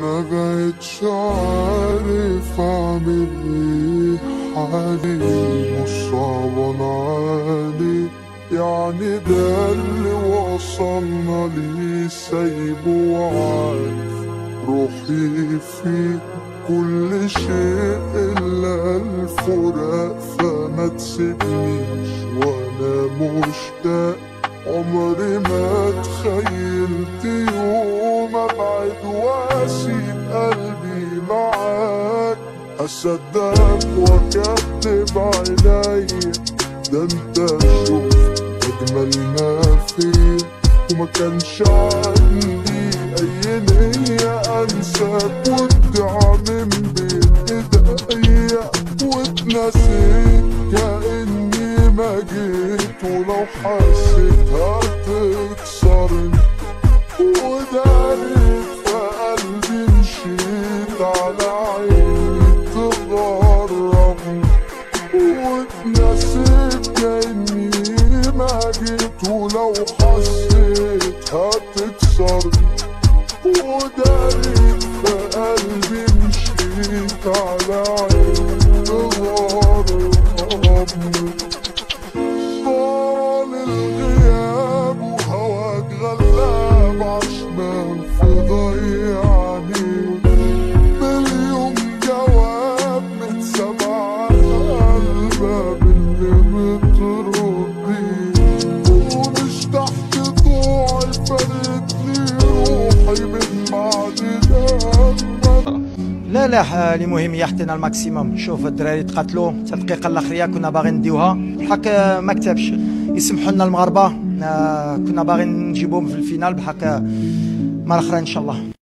ما بقتش عارف اعمل ايه حالي مش صعبان علي يعني ده اللي وصلنا ليه سايبه وعارف روحي فيه كل شيء إلا الفراق فما تسيبنيش وأنا مشتاق عمري ما تخيلت يوم أبعد وأسيب قلبي معاك أصدقك وأكدب عينيا ده أنت شفت أجمل ما فيك وما كانش عندي أي نية أنساك وارجع من بين إيديا واتنسيت كأني ما جيت ولو حسيت هتكسرني ودارت في قلبي مشيت على عيني تغربني واتنسيت كأني ما جيت ولو حسيت هتكسرني ودارت في قلبي مشيت على عيني تغربني طال الغياب وهواك غلاب عشمان في ضيعني مليون جواب متسمع على الباب اللي بتردي ومش تحت ضوعي فردني روحي من بعد دمك لا لا اللي مهم يحتنا الماكسيموم شوف الدراري تقاتلوا حتى الدقيقه الاخريه كنا باغيين نديوها الحق ما كتبش يسمحوا لنا المغاربه آه، كنا باغيين نجيبوهم في الفينال بحق مره اخرى ان شاء الله